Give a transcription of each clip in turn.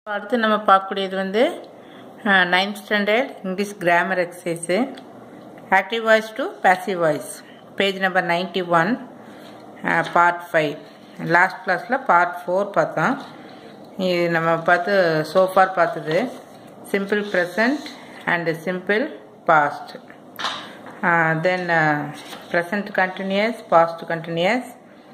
அடுத்து நம்ம பார்க்கக்கூடியது வந்து ninth standard English grammar exercise active voice to passive voice page number ninety one part five last கிளாஸில் part four பார்த்தோம் இது நம்ம பார்த்து சோஃபார் பார்த்தது simple present and simple past then present continuous past continuous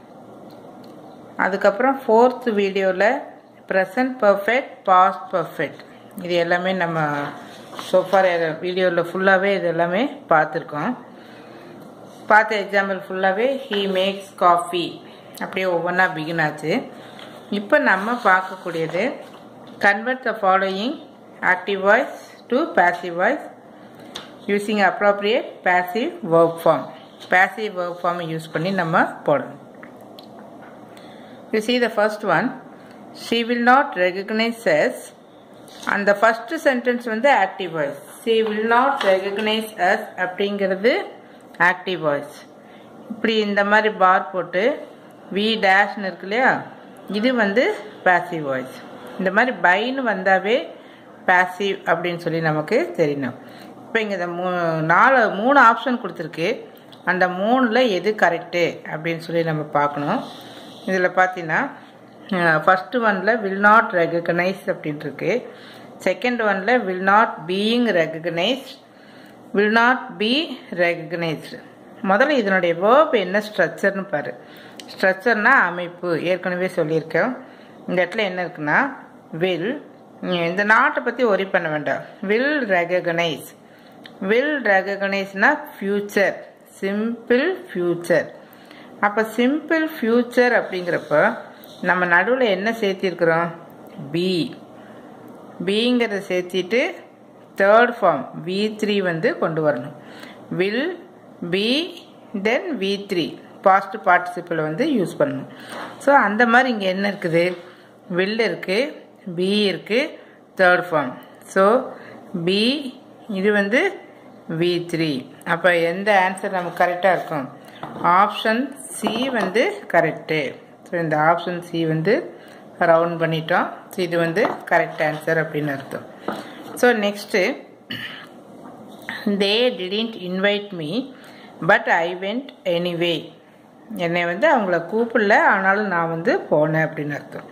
அதுக்கப்புறம் ஃபோர்த் வீடியோவில் present perfect past perfect இது எல்லாமே நம்ம சோஃபார் வீடியோவில் ஃபுல்லாகவே இது எல்லாமே பார்த்துருக்கோம் பார்த்த எக்ஸாம்பிள் ஃபுல்லாகவே ஹீ மேக்ஸ் காஃபி அப்படியே ஒவ்வொன்றா பிகின் ஆச்சு இப்போ நம்ம பார்க்கக்கூடியது convert the following active voice to passive voice using appropriate passive verb form passive verb ஃபார்மை யூஸ் பண்ணி நம்ம போடணும் You see the first one, she will not recognize us. And the first sentence வந்து active voice. She will not recognize us அப்படிங்கிறது active voice. இப்படி இந்த மாதிரி பார் போட்டு வி டேஷ்னு இருக்கு இல்லையா இது வந்து passive voice. இந்த மாதிரி பைன்னு வந்தாவே passive அப்படின்னு சொல்லி நமக்கு தெரியணும் இப்போ இங்கே இந்த மூ நாலு மூணு ஆப்ஷன் கொடுத்துருக்கு அந்த மூணில் எது கரெக்டு அப்படின்னு சொல்லி நம்ம பார்க்கணும் இதில் பார்த்தீங்கன்னா ஃபஸ்ட்டு ஒனில் வில் நாட் ரெகக்னைஸ் அப்படின்ட்டுருக்கு செகண்ட் ஒனில் will not being recognised will not be recognised முதல்ல இதனுடைய வேர்ப் என்ன ஸ்ட்ரக்சர்னு பாரு ஸ்ட்ரக்சர்னா அமைப்பு ஏற்கனவே சொல்லியிருக்கேன் இந்த இடத்துல என்ன இருக்குன்னா வில் இந்த நாட்டை பற்றி ஒரி பண்ண வேண்டாம் வில் ரெகக்னைஸ் வில் ரெகக்னைஸ்னா ஃபியூச்சர் சிம்பிள் ஃபியூச்சர் அப்போ சிம்பிள் ஃபியூச்சர் அப்படிங்கிறப்ப நம்ம நடுவில் என்ன சேர்த்திருக்கிறோம் பி பிங்கிறத சேர்த்திட்டு தேர்ட் ஃபார்ம் வி த்ரீ வந்து கொண்டு வரணும் will be then V three past participle வந்து யூஸ் பண்ணணும் ஸோ அந்த மாதிரி இங்கே என்ன இருக்குது வில் இருக்குது பி இருக்குது தேர்ட் ஃபார்ம் ஸோ பி இது வந்து வி த்ரீ அப்போ எந்த ஆன்சர் நமக்கு கரெக்டாக இருக்கும் ஆப்ஷன் சி வந்து கரெக்டு ஸோ இந்த ஆப்ஷன் சி வந்து ரவுண்ட் பண்ணிட்டோம் ஸோ இது வந்து கரெக்ட் ஆன்சர் அப்படின்னு அர்த்தம் so next they didn't invite me but I went anyway என்னை வந்து அவங்கள கூப்பிடல ஆனாலும் நான் வந்து போனேன் அப்படின்னு அர்த்தம்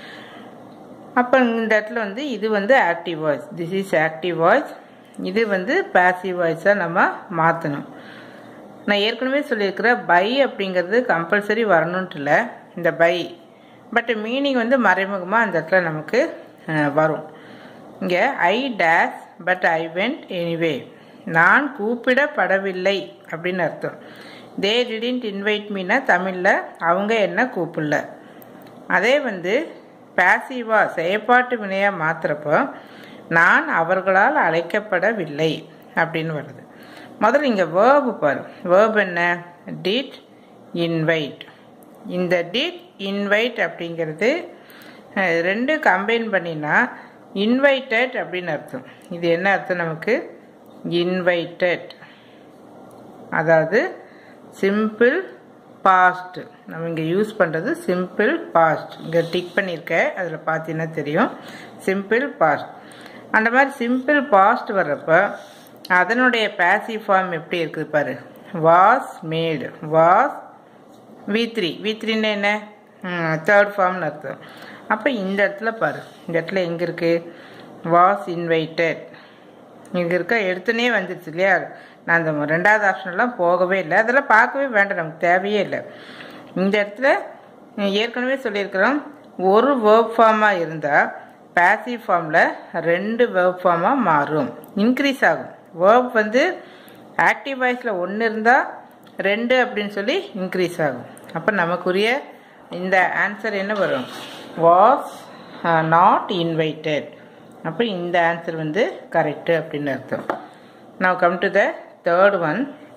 அப்போ இந்த இடத்துல வந்து இது வந்து active voice this is active voice இது வந்து பேசிவ் வாய்ஸாக நம்ம மாற்றணும் நான் ஏற்கனவே சொல்லியிருக்கிற பை அப்படிங்கிறது கம்பல்சரி வரணுன்ட்டு இல்லை இந்த பை பட் மீனிங் வந்து மறைமுகமாக அந்த இடத்துல நமக்கு வரும் இங்கே I days but I went anyway நான் கூப்பிடப்படவில்லை அப்படின்னு அர்த்தம் தே டிடன்ட் இன்வைட் மீனா தமிழில் அவங்க என்ன கூப்பிடல அதே வந்து பேசிவாக செயற்பாட்டு வினையாக மாற்றுறப்போ நான் அவர்களால் அழைக்கப்படவில்லை அப்படின்னு வருது முதல்ல இங்கே வேர்பு பாரு வேர்ப் என்ன டிட் இன்வைட் இந்த டிட் இன்வைட் அப்படிங்கிறது ரெண்டு கம்பைன் பண்ணினா இன்வைட்டட் அப்படின்னு அர்த்தம் இது என்ன அர்த்தம் நமக்கு இன்வைட்டட் அதாவது சிம்பிள் பாஸ்ட் நம்ம இங்கே யூஸ் பண்ணுறது சிம்பிள் பாஸ்ட் இங்கே டிக் பண்ணியிருக்கேன் அதில் பார்த்தீங்கன்னா தெரியும் சிம்பிள் பாஸ்ட் அந்த மாதிரி சிம்பிள் பாஸ்ட் வர்றப்போ அதனுடைய பேசிவ் ஃபார்ம் எப்படி இருக்குது பாரு was made was V three V த்ரீன்னு என்ன தேர்ட் ஃபார்ம்னு அர்த்தம் அப்போ இந்த இடத்துல பாரு இந்த இடத்துல எங்கே இருக்குது வாஸ் இன்வைட்டட் இங்கே இருக்க எடுத்துனே வந்துருச்சு இல்லையா நான் அந்த ரெண்டாவது ஆப்ஷன்லாம் போகவே இல்லை அதெல்லாம் பார்க்கவே வேண்டாம் நமக்கு தேவையே இல்லை இந்த இடத்துல ஏற்கனவே சொல்லியிருக்கிறோம் ஒரு வேர்ப் ஃபார்மாக இருந்தால் பேசிவ் ஃபார்மில் ரெண்டு வேர்ப் ஃபார்மாக மாறும் இன்க்ரீஸ் ஆகும் வேர்ப் வந்து ஆக்டிவ் வாய்ஸில் ஒன்று இருந்தால் ரெண்டு அப்படின்னு சொல்லி இன்க்ரீஸ் ஆகும் அப்போ நமக்குரிய இந்த ஆன்சர் என்ன வரும் வாஸ் நாட் இன்வைட்டட் அப்போ இந்த ஆன்சர் வந்து கரெக்டு அப்படின்னு அர்த்தம் நான் come to the third one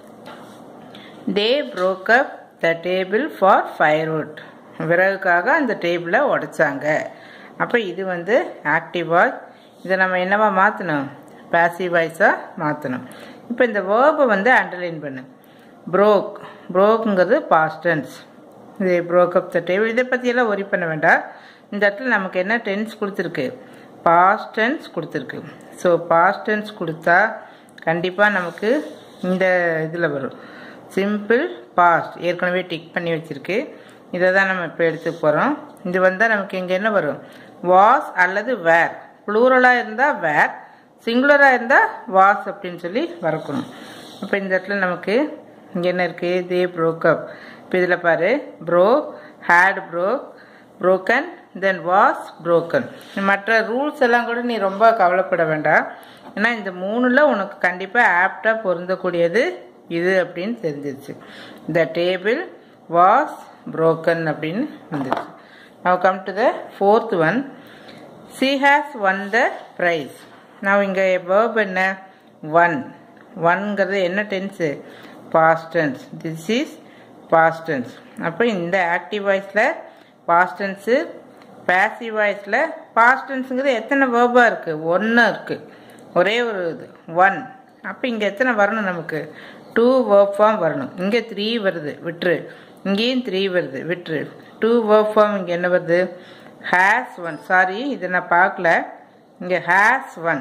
they broke up the table for firewood விறகுக்காக அந்த டேபிளை உடைச்சாங்க அப்போ இது வந்து ஆக்டிவ் வாய்ஸ் இதை நம்ம என்னவா மாற்றணும் பேசிவ் வாய்ஸாக மாற்றணும் இப்போ இந்த வேர்பை வந்து அண்டர்லைன் பண்ணு ப்ரோக் ப்ரோக்குங்கிறது பாஸ்டன்ஸ் இது ப்ரோக் அப் த டேபிள் இதை பற்றியெல்லாம் ஒரி பண்ண வேண்டாம் இந்த இடத்துல நமக்கு என்ன டென்ஸ் கொடுத்துருக்கு பாஸ்ட் டென்ஸ் கொடுத்துருக்கு ஸோ பாஸ்ட் டென்ஸ் கொடுத்தா கண்டிப்பாக நமக்கு இந்த இதில் வரும் சிம்பிள் பாஸ்ட் ஏற்கனவே டிக் பண்ணி வச்சுருக்கு இதை தான் நம்ம இப்போ எடுத்து போகிறோம் இது வந்தால் நமக்கு இங்கே என்ன வரும் வாஸ் அல்லது வேர் ப்ளூரலாக இருந்தால் வேர் சிங்குலராக இருந்தால் வாஸ் அப்படின்னு சொல்லி வரக்கணும் அப்போ இந்த இடத்துல நமக்கு இங்கே என்ன இருக்குது தே ப்ரோக்கப் இப்போ இதில் பாரு break broke broken then was broken மற்ற ரூல்ஸ் எல்லாம் கூட நீ ரொம்ப கவலைப்பட வேண்டாம் ஏன்னா இந்த மூணில் உனக்கு கண்டிப்பாக ஆப்டாக பொருந்தக்கூடியது இது அப்படின்னு தெரிஞ்சிருச்சு த டேபிள் வாஸ் ப்ரோக்கன் அப்படின்னு வந்துருச்சு now come to the fourth one C has won the prize நான் இங்கே வேர்ப் என்ன ஒன் ஒன்ங்கிறது என்ன tense past tense this is past tense அப்போ இந்த ஆக்டிவ் வாய்ஸில் பாஸ்ட் டென்ஸு பேசிவ் வாய்ஸில் பாஸ்ட் டென்ஸுங்கிறது எத்தனை வேர்பாக இருக்குது ஒன்று இருக்குது ஒரே ஒரு இது ஒன் அப்போ இங்கே எத்தனை வரணும் நமக்கு டூ வேர்ப் ஃபார்ம் வரணும் இங்கே த்ரீ வருது விட்டுரு இங்கேயும் த்ரீ வருது விட்டுரு டூ வேர்ப் ஃபார்ம் இங்கே என்ன வருது ஹேஸ் ஒன் சாரி இதை நான் பார்க்கல இங்கே ஹேஸ் ஒன்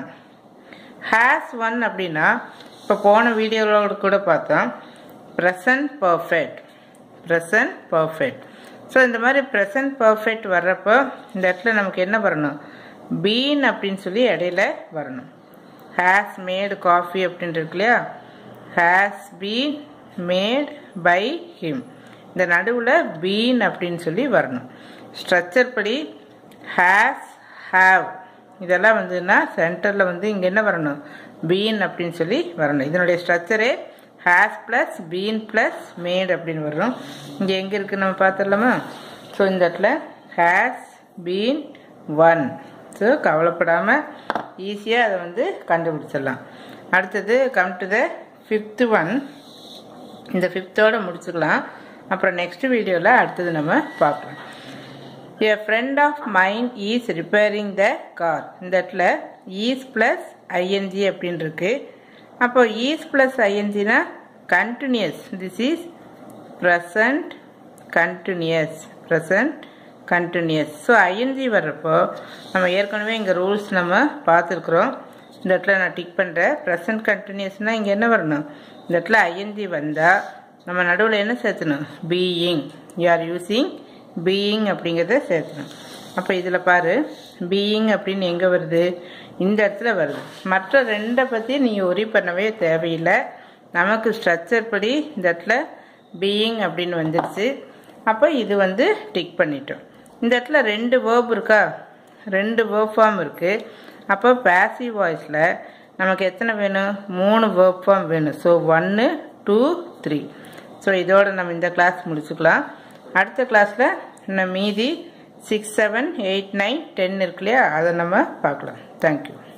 ஹேஸ் ஒன் அப்படின்னா இப்போ போன வீடியோவோட கூட பார்த்தோம் present perfect present perfect so இந்த மாதிரி ப்ரெசன்ட் பர்ஃபெக்ட் வர்றப்போ இந்த இடத்துல நமக்கு என்ன வரணும் பீன் அப்படின்னு சொல்லி இடையில வரணும் ஹேஸ் மேடு காஃபி அப்படின்ட்டு இருக்கு இல்லையா has been made by him இந்த நடுவில் பீன் அப்படின்னு சொல்லி வரணும் ஸ்ட்ரக்சர் படி ஹேஸ் ஹாவ் இதெல்லாம் வந்துன்னா சென்டரில் வந்து இங்கே என்ன வரணும் பீன் அப்படின்னு சொல்லி வரணும் இதனுடைய ஸ்ட்ரக்சரே has plus been plus made அப்படின்னு வரும் இங்கே எங்கே இருக்குது நம்ம பார்த்துடலாமா ஸோ இந்த இடத்துல ஹேஸ் பீன் ஒன் ஸோ கவலைப்படாமல் ஈஸியாக அதை வந்து கண்டுபிடிச்சிடலாம் அடுத்தது come to the fifth one இந்த ஃபிஃப்த்தோட முடிச்சுக்கலாம் அப்புறம் நெக்ஸ்ட் வீடியோவில் அடுத்தது நம்ம பார்க்கலாம் a friend of mind is repairing the car இந்த இடத்துல ஈஸ் ப்ளஸ் ஐஎன்ஜி அப்படின்னு இருக்கு அப்போ ஈஸ் ப்ளஸ் ஐஎன்ஜினா continuous this is present continuous present continuous so ING வர்றப்போ நம்ம ஏற்கனவே இங்கே ரூல்ஸ் நம்ம பார்த்துருக்குறோம் இந்த இடத்துல நான் டிக் பண்ணுறேன் ப்ரெசன்ட் கண்டினியூஸ்னால் இங்கே என்ன வரணும் இந்த இடத்துல ஐஎன்ஜி வந்தால் நம்ம நடுவில் என்ன சேர்த்தணும் being you are using being அப்படிங்கிறத சேர்த்தணும் அப்போ இதில் பாரு பீயிங் அப்படின்னு எங்கே வருது இந்த இடத்துல வருது மற்ற ரெண்டை பற்றி நீங்கள் ஒரி பண்ணவே தேவையில்லை நமக்கு ஸ்ட்ரக்சர் படி இந்த இடத்துல பீயிங் அப்படின்னு வந்துடுச்சு அப்போ இது வந்து டிக் பண்ணிட்டோம் இந்த இடத்துல ரெண்டு வேர்ப் இருக்கா ரெண்டு வேர்ப் ஃபார்ம் இருக்குது அப்போ பேசிவ் வாய்ஸில் நமக்கு எத்தனை வேணும் மூணு வேர்ப் ஃபார்ம் வேணும் ஸோ ஒன்று டூ த்ரீ ஸோ இதோட நம்ம இந்த கிளாஸ் முடிச்சுக்கலாம் அடுத்த கிளாஸில் இன்னும் மீதி six seven eight nine ten இருக்கு இல்லையா அதை நம்ம பார்க்கலாம் தேங்க்யூ